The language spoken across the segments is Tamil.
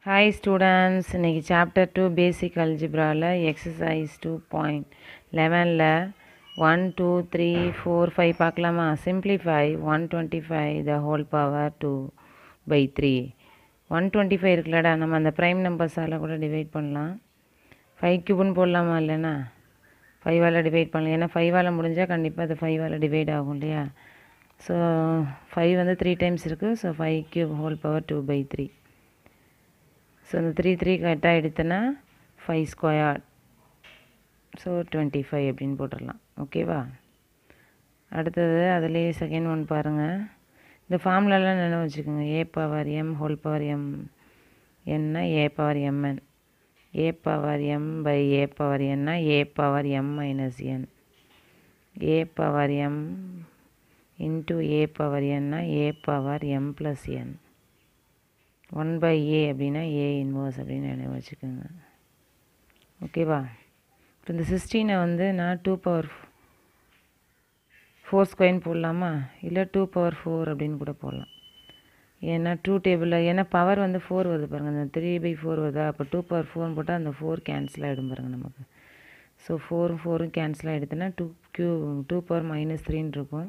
ஹாய் ஸ்டூடெண்ட்ஸ் இன்றைக்கி சாப்டர் டூ பேசிக் அல்ஜிப்ராவில் எக்ஸசைஸ் டூ பாயிண்ட் லெவனில் one two three four five பார்க்கலாமா simplify one twenty five the whole power two by three one twenty five இருக்குல்லடா நம்ம அந்த ப்ரைம் நம்பர்ஸால் கூட டிவைட் பண்ணலாம் ஃபைவ் க்யூப்னு போடலாமா இல்லைன்னா ஃபைவால் டிவைட் பண்ணலாம் ஏன்னா ஃபைவால் முடிஞ்சால் கண்டிப்பாக அது ஃபைவால் டிவைட் ஆகும் இல்லையா ஸோ ஃபைவ் வந்து த்ரீ டைம்ஸ் இருக்குது so five cube whole power two by three so இந்த த்ரீ த்ரீ கரெக்டாக எடுத்தேன்னா five square so twenty five அப்படின்னு போட்டுடலாம் ஓகேவா அடுத்தது அதுலேயே செகண்ட் ஒன் பாருங்கள் இந்த ஃபார்முலாலாம் நினைவு வச்சுக்கோங்க A power M whole power M என்ன A power M N A power M by A power என்ன A power M minus N A power M into A power என்ன A power M plus N one by A அப்படின்னா ஏ இன்வர்ஸ் அப்படின்னு நினைவு வச்சுக்கோங்க ஓகேவா இப்போ இந்த சிக்ஸ்டீனை வந்து நான் டூ பவர் ஃபோர் ஸ்கொயர்னு போடலாமா இல்லை டூ பவர் ஃபோர் அப்படின்னு கூட போடலாம் ஏன்னா டூ டேபிளில் ஏன்னா பவர் வந்து ஃபோர் வருது பாருங்கள் அந்த த்ரீ பை ஃபோர் வருதா அப்போ டூ பவர் ஃபோர்னு போட்டால் அந்த ஃபோர் கேன்சல் ஆகிடும் பாருங்கள் நமக்கு ஸோ ஃபோரும் ஃபோரும் கேன்சல் ஆகிடுதுன்னா two cube two power minus த்ரீன்னு இருக்கும்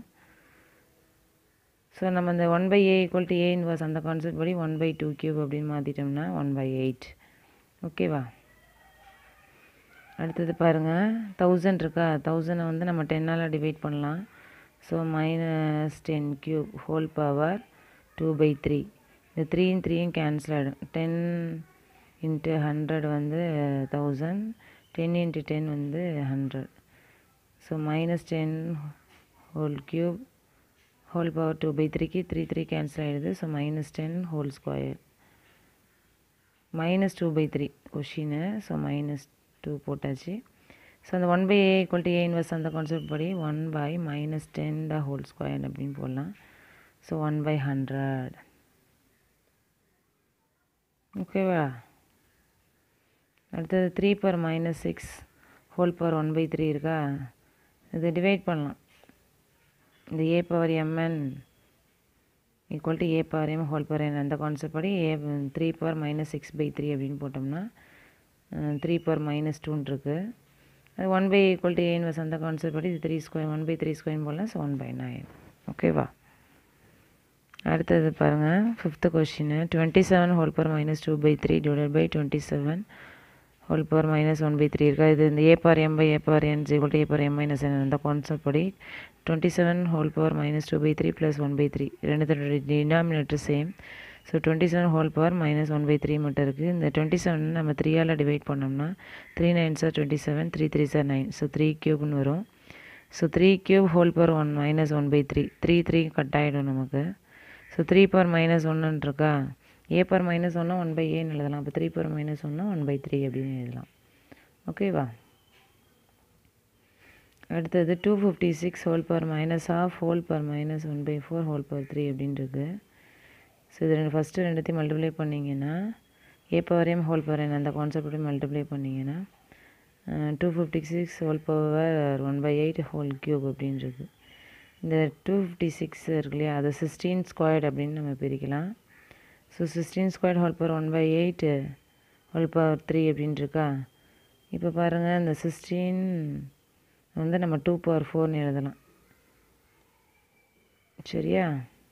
ஸோ நம்ம இந்த one by A equal to A inverse அந்த கான்செப்ட் படி ஒன் பை டூ கியூப் அப்படின்னு மாற்றிட்டோம்னா ஒன் பை எயிட் ஓகேவா அடுத்தது பாருங்கள் தௌசண்ட் இருக்கா தௌசண்டை வந்து நம்ம டென்னால் டிவைட் பண்ணலாம் so minus ten cube whole power two by three இந்த த்ரீயும் த்ரீயும் கேன்சல் ஆகிடும் டென் இன்ட்டு ஹண்ட்ரட் வந்து தௌசண்ட் டென் இன்ட்டு டென் வந்து hundred so minus ten whole cube whole power two by த்ரீக்கு த்ரீ த்ரீ கேன்சல் ஆகிடுது so minus ten whole square minus two by three கொஷினு ஸோ மைனஸ் டூ போட்டாச்சு ஸோ அந்த one by A equal to A inverse அந்த கான்செப்ட் படி one by minus ten the whole square அப்படின்னு போடலாம் ஸோ ஒன் பை ஹண்ட்ரட் ஓகேவா அடுத்தது three power minus six whole power one by three இருக்கா இது டிவைட் பண்ணலாம் இந்த A power M N equal to A power M whole power என் அந்த கான்செப்ட் படி A three power minus six by three அப்படின்னு போட்டோம்னா த்ரீ பவர் மைனஸ் டூன்னு இருக்குது அது one by equal to A inverse அந்த கான்செப்ட் படி இது three square one by three square போடலாம் ஸோ ஒன் பை நைன் ஓகேவா அடுத்தது பாருங்கள் fifth question twenty seven whole power minus two by three divide by twenty seven whole power minus one by three இருக்கா இது இந்த A power M by A power N equal to A power M minus N அந்த கான்செப்ட் படி twenty seven whole power minus two by three plus one by three ரெண்டு denominator same so twenty seven whole power minus one by three மட்டும் இருக்குது இந்த டுவெண்ட்டி செவன் நம்ம த்ரீயால் டிவைட் பண்ணோம்னா three nine sir twenty seven three three sir nine so three க்யூப்னு வரும் so three cube whole power one minus one by three three three cut ஆகிடும் நமக்கு ஸோ த்ரீ பவர் மைனஸ் ஒன்றுன்னு இருக்கா ஏ பவர் மைனஸ் ஒன்னா ஒன் பை ஏன்னு எழுதலாம் அப்போ த்ரீ பவர் மைனஸ் ஒன்னா ஒன் பை த்ரீ அப்படின்னு எழுதலாம் ஓகேவா அடுத்தது two fifty six whole power minus half whole power minus one by four whole power three அப்படின்றது ஸோ இது ரெண்டு ஃபஸ்ட்டு ரெண்டுத்தையும் மல்டிப்ளை பண்ணிங்கன்னா A power M whole power என் அந்த கான்செப்ட் மல்டிப்ளை பண்ணிங்கன்னா two fifty six whole power one by eight whole cube அப்படின்றது இந்த டூ ஃபிஃப்டி சிக்ஸ் இருக்கு இல்லையா அதை சிக்ஸ்டீன் ஸ்கொயர்ட் அப்படின்னு நம்ம பிரிக்கலாம் so sixteen square whole power one by eight whole power three அப்படின்ட்டுருக்கா இப்போ பாருங்கள் இந்த சிக்ஸ்டீன் வந்து நம்ம டூ பவர் ஃபோர்னு எழுதலாம் சரியா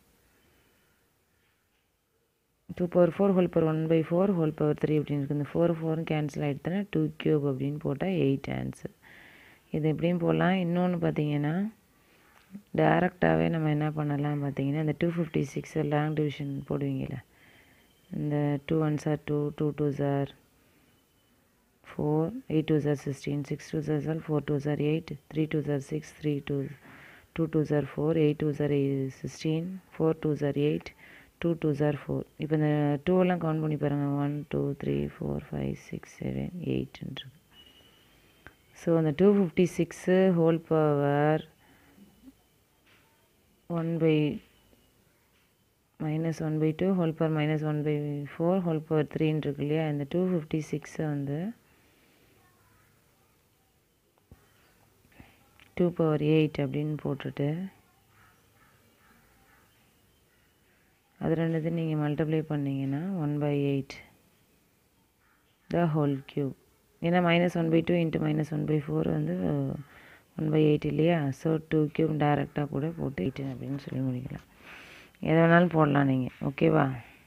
two power four whole power one by four whole power three அப்படின்னு இருக்குது இந்த ஃபோர் ஃபோரும் கேன்சல் ஆகிடுதுன்னா டூ க்யூப் அப்படின்னு போட்டால் எயிட் ஆன்சர் இது எப்படியும் போடலாம் இன்னொன்று பார்த்தீங்கன்னா டேரெக்டாகவே நம்ம என்ன பண்ணலாம் பார்த்தீங்கன்னா இந்த two fifty six long division போடுவீங்கள்ல இந்த two one sir two two two sir four eight two sir sixteen six two sir sir four two sir eight three two sir six three two two two sir four eight two sir sixteen four two sir eight two two sir four இப்போ இந்த டூவெல்லாம் கவுண்ட் பண்ணி பாருங்கள் one two three four five six seven எயிட்ன்றது ஸோ அந்த two fifty six whole power one by minus one by two whole power minus one by four whole power த்ரீன்னு இருக்கு இல்லையா இந்த டூ ஃபிஃப்டி சிக்ஸை வந்து டூ பவர் எயிட் அப்படின்னு போட்டுட்டு அது ரெண்டுத்தையும் நீங்கள் மல்டிப்ளை பண்ணிங்கன்னா one by eight the whole cube ஏன்னா minus one by two into minus one by four வந்து ஒன் பை எயிட் இல்லையா ஸோ டூ கியூப் டேரெக்டாக கூட போட்டு எயிட்டு அப்படின்னு சொல்லி முடிக்கலாம் எதை வேணாலும் போடலாம் நீங்கள் ஓகேவா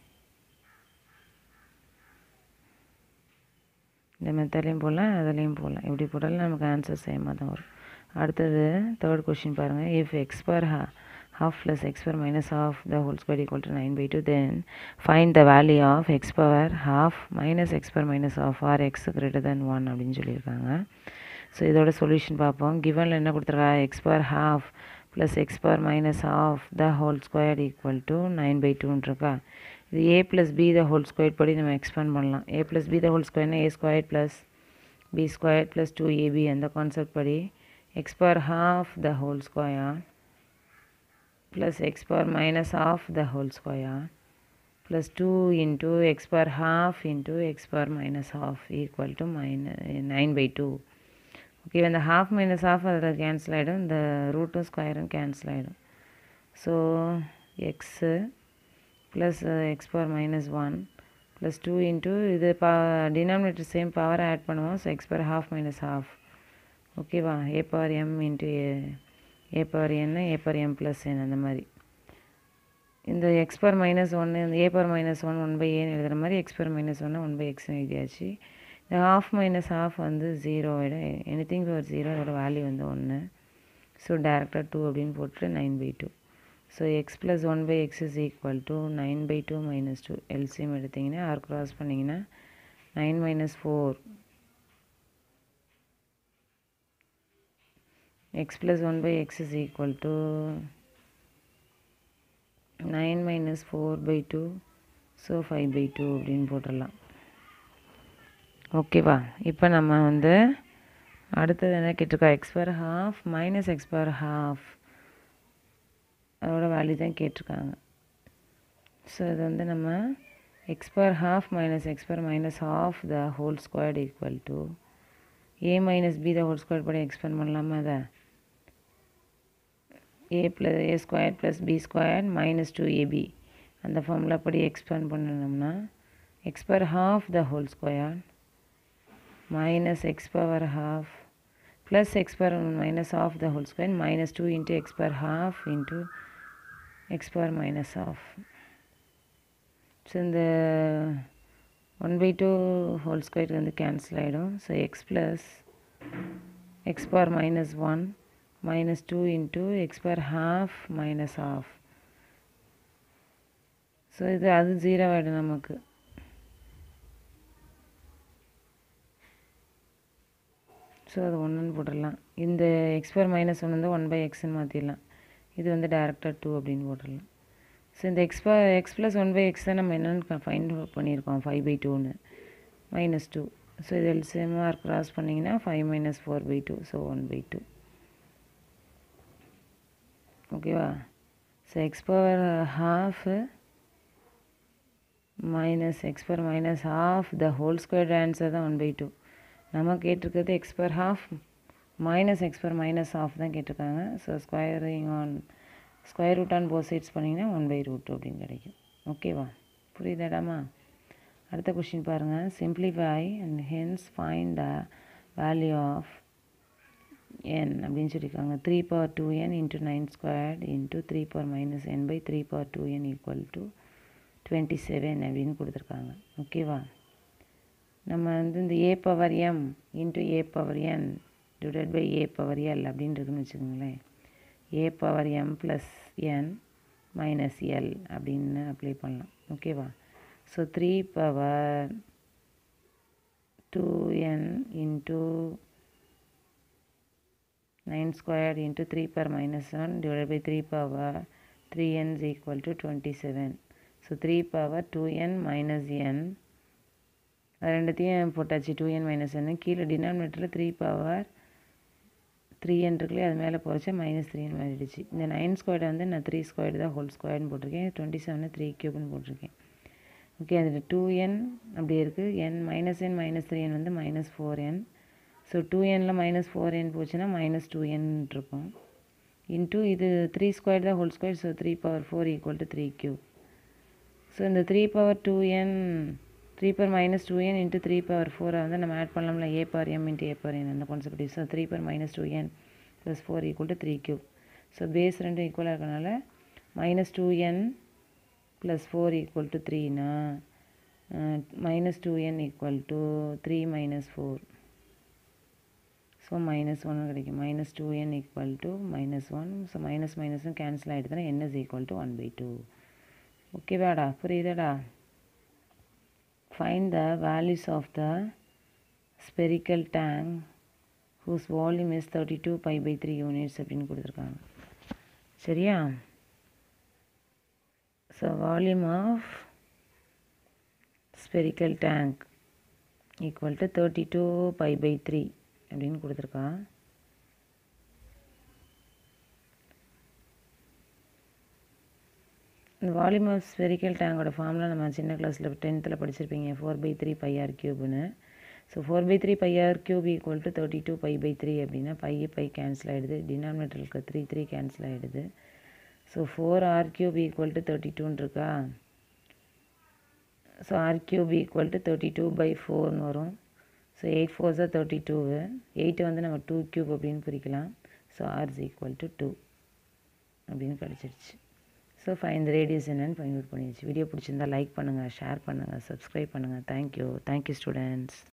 இந்த மெத்தட்லேயும் போடலாம் அதுலேயும் போடலாம் எப்படி போட்டாலும் நமக்கு ஆன்சர் சேமாக தான் வரும் அடுத்தது தேர்ட் கொஷின் பாருங்கள் இஃப் எக்ஸ் பர் ஹா half plus x power minus half the whole square equal to 9 by 2 then find the value of x power half minus x power minus half or x greater than 1 அப்படின்னு சொல்லியிருக்காங்க ஸோ இதோட சொல்யூஷன் பார்ப்போம் கிவனில் என்ன கொடுத்துருக்கா X power half plus X power minus half the whole square equal to nine by டூன்ட்ருக்கா இது A plus B the whole square படி நம்ம எக்ஸ்பேண்ட் பண்ணலாம் A plus B the whole ஸ்கொயர்னா A square plus B square plus two A B அந்த கான்செப்ட் படி X power half the whole square plus x power minus half the whole square plus 2 into x power half into x power minus half equal to minus 9 by 2 okay when the half minus half அதில் கேன்சல் ஆகிடும் இந்த ரூட்டும் ஸ்கொயரும் கேன்சல் ஆகிடும் so X plus X power minus one plus two into இது பா டினாமினேட்டர் சேம் பவர் ஆட் பண்ணுவோம் so X power half minus half ஓகேவா A power M into A power N A power M plus N அந்த மாதிரி இந்த எக்ஸ் பவர் மைனஸ் ஒன்று இந்த A power minus one one by ஏன்னு எழுதுகிற மாதிரி எக்ஸ் பவர் மைனஸ் ஒன்று ஒன் பை எக்ஸ்னு எழுதியாச்சு இந்த ஹாஃப் மைனஸ் ஹாஃப் வந்து ஜீரோ விட எனி திங் பவர் ஜீரோ அதோட வேல்யூ வந்து ஒன்று ஸோ டேரெக்டாக டூ அப்படின்னு போட்டு nine by two so X plus one by X is equal to nine by two minus two LCM எடுத்திங்கன்னா ஆர் க்ராஸ் பண்ணிங்கன்னா nine minus four x plus 1 by x is equal to 9 minus 4 by 2 so 5 by 2 அப்படின்னு போட்டுடலாம் ஓகேவா இப்போ நம்ம வந்து அடுத்தது என்ன கேட்டிருக்கா X power half minus X power half அதோட வேல்யூ தான் கேட்டிருக்காங்க ஸோ இது வந்து நம்ம X power half minus X power minus half the whole squared equal to A minus B the whole square படி எக்ஸ்பேண்ட் பண்ணலாமா அதை A plus A square plus B square minus two A B அந்த ஃபார்முலா படி எக்ஸ்பேண்ட் பண்ணணும்னா X power half the whole square minus X power half plus X power minus half the whole square minus two into X power half into X power minus half so இந்த one by two whole square வந்து கேன்சல் ஆகிடும் so X plus X power minus one minus 2 into x power half minus half ஸோ இது அது ஜீரோ ஆகிடும் நமக்கு ஸோ அது ஒன்றுன்னு போட்டுடலாம் இந்த எக்ஸ் பவர் மைனஸ் ஒன் வந்து ஒன் பை எக்ஸ்ன்னு மாற்றிடலாம் இது வந்து டேரெக்டாக டூ அப்படின்னு போட்டுடலாம் ஸோ இந்த எக்ஸ் ப X plus one by X தான் நம்ம என்னென்னு ஃபைண்ட் பண்ணியிருக்கோம் ஃபைவ் பை டூன்னு மைனஸ் டூ ஸோ இது எல்சிஎம்ஆர் கிராஸ் பண்ணிங்கன்னா five minus four by two so one by two ஓகேவா so X power half minus X power minus half the whole square answer தான் ஒன் பை டூ நம்ம கேட்டிருக்கிறது X power half minus X power minus half தான் கேட்டிருக்காங்க so squaring on square root on both sides பண்ணிங்கன்னா ஒன் பை ரூட் அப்படின்னு கிடைக்கும் ஓகேவா புரியுதாடாமா அடுத்த கொஷின் பாருங்கள் simplify and hence find the value of N அப்படின்னு சொல்லியிருக்காங்க three power two N into nine squared into three power minus N by three power two N equal to twenty seven அப்படின்னு கொடுத்துருக்காங்க ஓகேவா நம்ம வந்து இந்த A power M into A power N divide by A power L அப்படின்னு இருக்குன்னு வச்சுக்கோங்களேன் A power M plus N minus L அப்படின்னு அப்ளை பண்ணலாம் ஓகேவா so three power two N into 9 squared into 3 power minus 1 divided by 3 power 3n is equal to 27. So 3 power 2n minus n அது ரெண்டுத்தையும் போட்டாச்சு டூ என் மைனஸ் என் கீழே டினாமினேட்டரில் த்ரீ பவர் த்ரீ என் இருக்குல்லையே அது மேலே போச்சா மைனஸ் த்ரீ என் மாறிடுச்சு இந்த நைன் ஸ்கொயர்டை வந்து நான் த்ரீ ஸ்கொயர்டு தான் ஹோல் ஸ்கொயர்னு போட்டிருக்கேன் டுவெண்ட்டி செவனு த்ரீ க்யூப்னு போட்டிருக்கேன் ஓகே அதில் டூ என் அப்படி இருக்குது n minus n minus three n வந்து minus four n so two எனில் மைனஸ் ஃபோர் என் போச்சுன்னா மைனஸ் டூ என் இருக்கும் இன்ட்டு இது த்ரீ ஸ்கொயர் தான் whole square so three power four equal to three cube so இந்த three power two n three power minus two என் இன்ட்டு த்ரீ பவர் ஃபோரை வந்து நம்ம ஆட் பண்ணலாம்ல a power M into A power என் அந்த concept so three power minus two n plus four equal to three cube so base ரெண்டும் ஈக்குவலாக இருக்கனால minus two n plus four equal to த்ரீனா minus two N equal to three minus four so minus ஒன்று கிடைக்கும் minus two N equal to minus one so minus மைனஸும் கேன்சல் ஆகிடுதுன்னா n is equal to one by two ஓகேவாடா புரியுதாடா find the values of the spherical tank whose volume is thirty two pi by three units அப்படின்னு கொடுத்துருக்காங்க சரியா so volume of spherical tank equal to thirty two pi by three அப்படின்னு கொடுத்துருக்கா இந்த வால்யூம் ஆஃப் ஸ்பெரிக்கல் டேங்கோட ஃபார்ம்லாம் நம்ம சின்ன கிளாஸில் டென்த்தில் படிச்சிருப்பீங்க four by three pi r க்யூப்னு ஸோ four by three pi r cube equal to thirty two pi by three அப்படின்னா பை பை கேன்சல் ஆகிடுது டினாமினேட்டர் இருக்க த்ரீ த்ரீ கேன்சல் ஆகிடுது so four r cube equal to thirty டூன்னு இருக்கா so r cube equal to thirty two by ஃபோர்னு வரும் ஸோ எயிட் ஃபோர் தான் தேர்ட்டி டூவு எயிட்டை வந்து நம்ம டூ க்யூப் அப்படின்னு பிரிக்கலாம் so r is equal to two அப்படின்னு கிடச்சிருச்சு ஸோ ஃபைன் ரேடியஸ் என்னன்னு ஃபைண்ட் அவுட் பண்ணிடுச்சு வீடியோ பிடிச்சிருந்தா லைக் பண்ணுங்கள் ஷேர் பண்ணுங்கள் சப்ஸ்கிரைப் பண்ணுங்கள் தேங்க்யூ தேங்க்யூ ஸ்டூடெண்ட்ஸ்